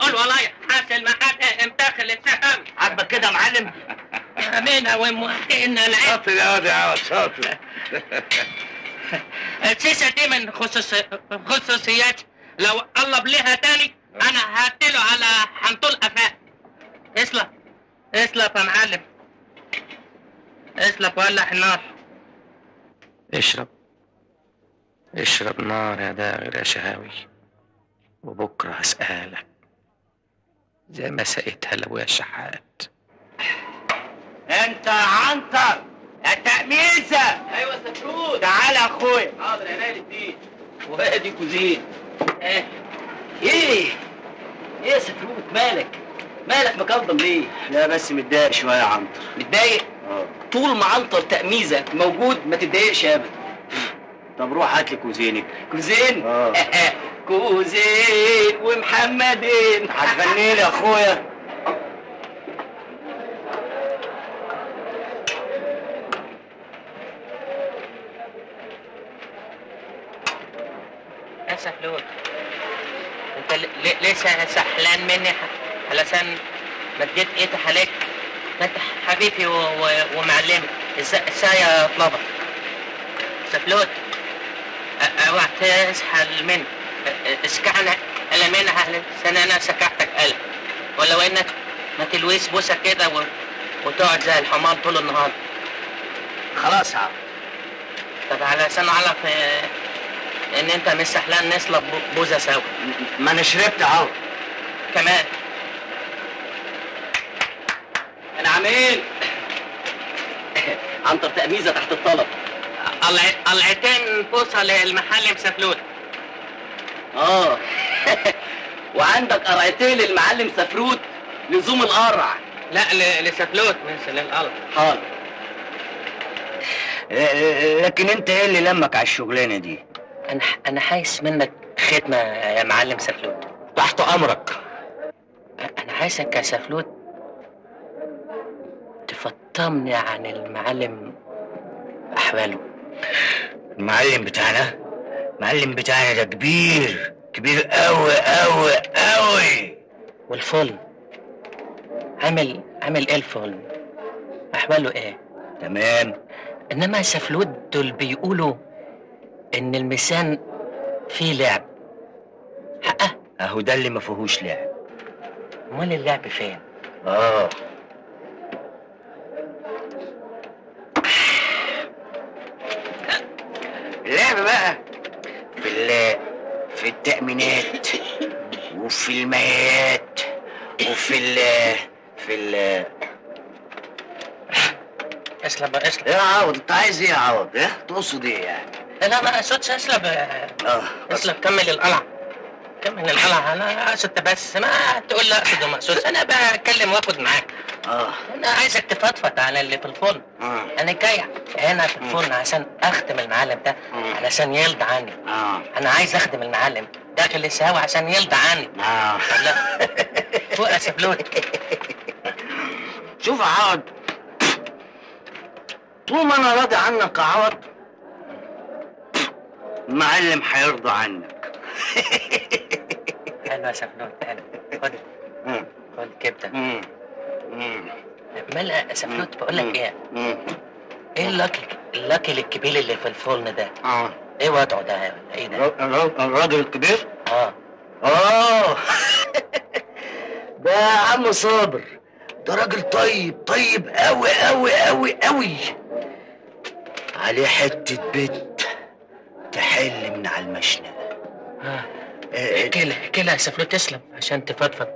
قول والله حاصل ما حد امتاخل السهم عاجبك كده يا معلم امينها وموافقنا العيب شاطر يا واد يا عوض شاطر السيسة دي من خصوص... خصوصيات لو قلب ليها تاني انا هقتله على حنطول قفاه اسلب اسلب يا معلم اسلب ولع النار اشرب اشرب نار يا داغر يا شهاوي وبكرة هسألك زي ما سقيتها لابويا الشحات انت يا عنتر يا تأميزة ايوه سفرود تعال يا اخويا حاضر عينيا الاتنين وادي كوزين ايه ايه ايه يا سفروت مالك مالك مكلضم ليه لا بس متضايق شويه يا عنتر متضايق طول ما عنتر تأميزة موجود ما تتضايقش ابدا طب روح هات لي كوزينك كوزين اه كوزين ومحمدين هتغني لي يا اخويا يا سهلول انت ل- ل- لسه سحلان مني ح- علشان مديت ايدي عليك ما انت حبيبي و... و... ومعلمي ازاي ازاي اطلبك سفلوت أ- اوعى تسحل مني أ- اسكعنا على منها علشان انا سكعتك قلب ولو انك ما تلويس بوسه كده و... وتقعد زي الحمار طول النهار خلاص يا عم طب علشان اعرف آه، ان انت مش سحلان نصلب بو- بوزه سوا ما انا شربت اهو كمان انا عمين عنتر تأميزة تحت الطلب قلع- قلعتين بوصه للمحل مسفلوت اه وعندك قرعتين للمعلم سفروت لزوم القرع لا ل- لسفلوت مش للقلب حاضر لكن انت ايه اللي لمك على الشغلانه دي انا انا حايس منك خدمه يا معلم سفلوت تحت امرك انا عايزك يا سفلوت تفطمني عن المعلم احواله المعلم بتاعنا المعلم بتاعنا ده كبير كبير قوي قوي قوي والفل عامل عامل ايه الفل احواله ايه تمام انما سفلوت دول بيقولوا ان الميسان فيه لعب حقه اهو ده اللي ما فيهوش لعب امال اللعب فين اه اللعب بقى في ال في التأمينات وفي المايات وفي ال في ال اسلب اسلب ايه يا عوض انت عايز ايه يا عوض؟ ايه؟ تقصد ايه يعني؟ لا ما اقصدش اسلب اه اسلب كمل القلعه كمل القلعه انا اقصد بس ما تقول لا اقصد وما اقصدش انا بتكلم واخد معاك اه انا عايزك تفضفض على اللي في الفرن اه انا جاي هنا في الفرن عشان اخدم المعلم ده علشان يرضى عني اه انا عايز اخدم المعلم داخل السهاوي عشان يرضى عني اه لا فوق يا سفلوت شوف يا عوض طول ما انا راضي عنك يا عوض المعلم هيرضى عنك حلو يا سفلوت حلو خد مم. خد كبده مم. مم. مال يا سفلوت بقول لك ايه مم. ايه اللاكي اللاكي الكبير اللي في الفرن ده اه ايه وضعه ده ولا ايه ده الر- الراجل الكبير اه اه ده يا عم صابر ده راجل طيب طيب قوي قوي قوي قوي عليه حتة بنت تحل من على المشنقة اه آه، كده كده يا سفلوت تسلم عشان تفضفض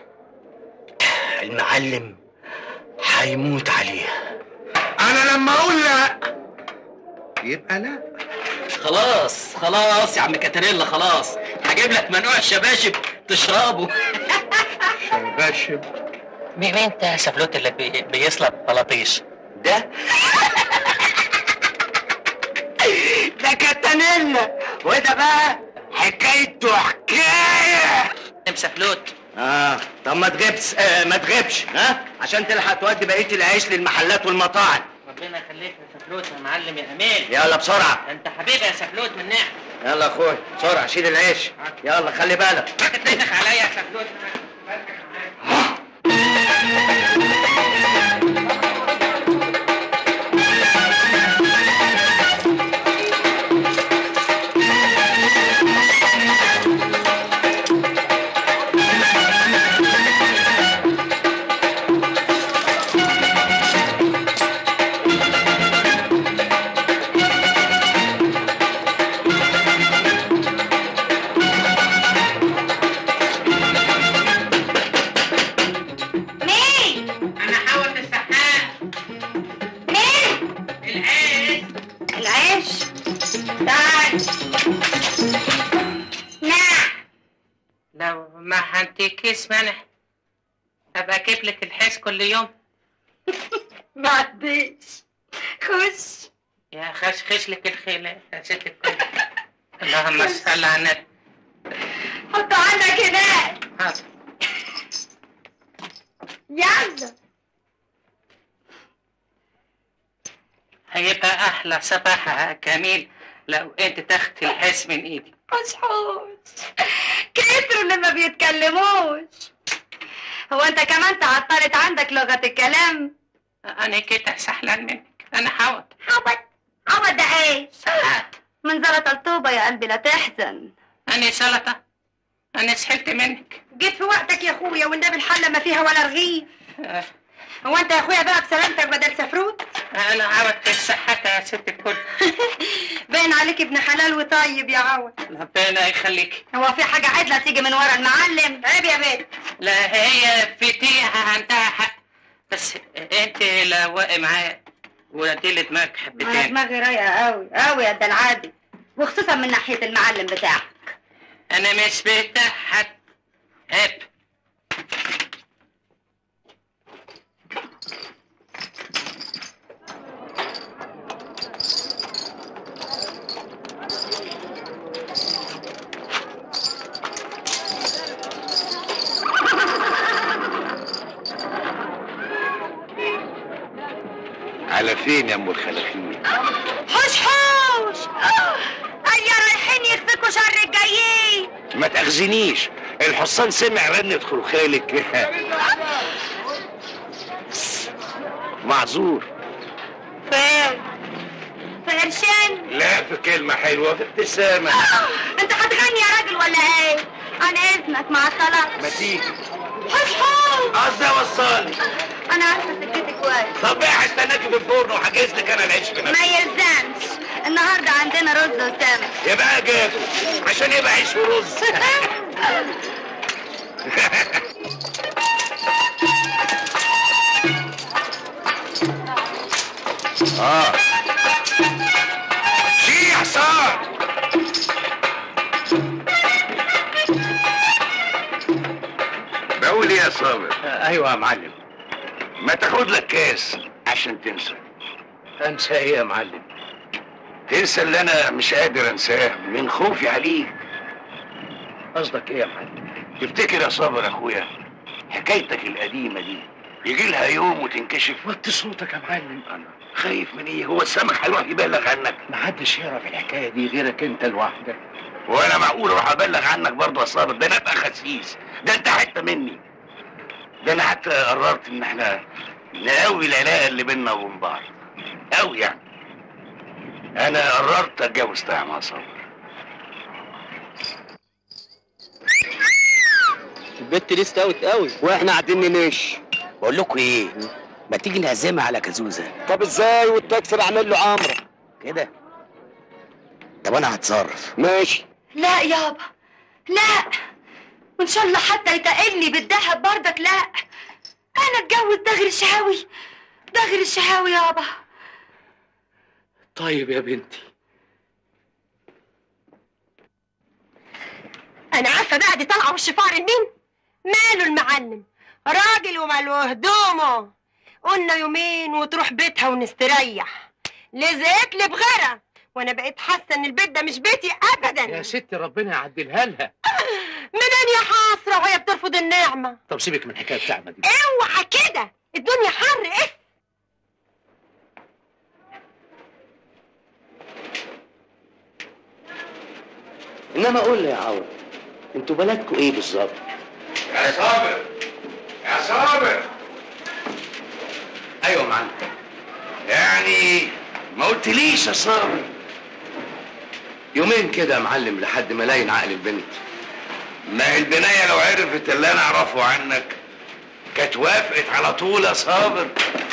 المعلم هيموت عليها انا لما اقول لا يبقى لا خلاص خلاص يا عم كاتريلا خلاص هجيب لك منوع الشباشب تشربه شباشب مين مين انت يا سفلوت اللي بي... بيصلب بلاطيش ده ده كاتانيلا وده بقى حكايته حكايه ام سفلوت اه طب ما تغيبش آه ما تغيبش ها عشان تلحق تودي بقيه العيش للمحلات والمطاعم ربنا يخليك يا سفلوت يا معلم يا امين يلا بسرعه انت حبيبي يا سفلوت من نعم يلا يا اخويا بسرعه شيل العيش يلا خلي بالك ما تتنخ عليا يا سفلوت كيس مانع ابقى اجيب لك الحس كل يوم ما عنديش خش يا خش خش لك الخيل يا ست الكل اللهم صل على النبي حطه عندك هناك حاضر. يلا هيبقى احلى صباح يا كميل لو انت تاخدي الحس من ايدي حوش حوش كتروا اللي ما بيتكلموش هو انت كمان تعطلت عندك لغة الكلام انا كده سحلان منك انا حاول عبد عبد ده ايه ساعات من زلط الطوبة يا قلبي لا تحزن انا سلطة انا سحلت منك جيت في وقتك يا اخويا والنبي الحلة ما فيها ولا رغيف آه، هو انت يا اخويا بقى بسلامتك بدل سفروت انا عودت الصحة يا ست الكل باين عليك ابن حلال وطيب يا عوض ربنا يخليك هو في حاجة عدلة تيجي من ورا المعلم عيب يا بنت لا هي فتيها عندها حق بس انت لا واقع معايا ودي لي دماغك انا حبتين دماغي رايقة قوي قوي يا ده العادي وخصوصا من ناحية المعلم بتاعك انا مش بتاع حد عيب على فين يا ام الخلاخيل حوش حوش هيا رايحين يكفيكوا شر الجايين ما تاخذنيش الحصان سمع رنة خلخالك معذور فين في قرشين لا في كلمة حلوة في ابتسامة انت هتغني يا راجل ولا ايه عن اذنك مع الصلاة ما تيجي حوش حوش قصدي اوصلني انا عارفة سكتي كويس طب ايه هستناكي في الفرن وحجز لك انا العيش ما بنفسي يلزمش النهارده عندنا رز وسمك يبقى جاتو عشان يبقى عيش ورز اه شي يا حصان بقول ايه يا صابر ايوه يا معلم ما تاخد لك كاس عشان تنسى انسى ايه يا معلم تنسى اللي انا مش قادر انساه من خوفي عليك قصدك ايه يا معلم تفتكر يا صابر اخويا حكايتك القديمه دي يجي لها يوم وتنكشف وطي صوتك يا معلم انا خايف من ايه هو السمك هيروح يبلغ عنك محدش يعرف الحكايه دي غيرك انت لوحدك وانا معقول اروح ابلغ عنك برضه يا صابر ده انا ابقى خسيس ده انت حته مني ده انا حتى قررت ان احنا نقوي العلاقه اللي بينا وبين بعض قوي يعني انا قررت اتجوز طعم يا صابر البت دي استوت قوي واحنا قاعدين ننش بقول لكم ايه ما تيجي نعزمها على كازوزه طب ازاي والتاكسي اعمل له عمره كده طب انا هتصرف ماشي لا يابا لا وان شاء الله حتى يتقلني بالذهب برضك لا انا اتجوز دغري الشهاوي دغري الشهاوي يابا طيب يا بنتي انا عارفه بقى دي طالعه وش فار مين ماله المعلم راجل وماله هدومه قلنا يومين وتروح بيتها ونستريح لزقت لي بغيرها وانا بقيت حاسه ان البيت ده مش بيتي ابدا يا ستي ربنا يعدلها لها منين يا حسره وهي بترفض النعمه طب سيبك من حكايه سعمه دي اوعى كده الدنيا حر ايه انما قول لي يا عوض انتوا بلدكوا ايه بالظبط يا صابر يا صابر ايوه يا معلم يعني ما قلتليش يا صابر يومين كده يا معلم لحد ما لاين عقل البنت ما هي البناية لو عرفت اللي انا اعرفه عنك كانت وافقت على طول يا صابر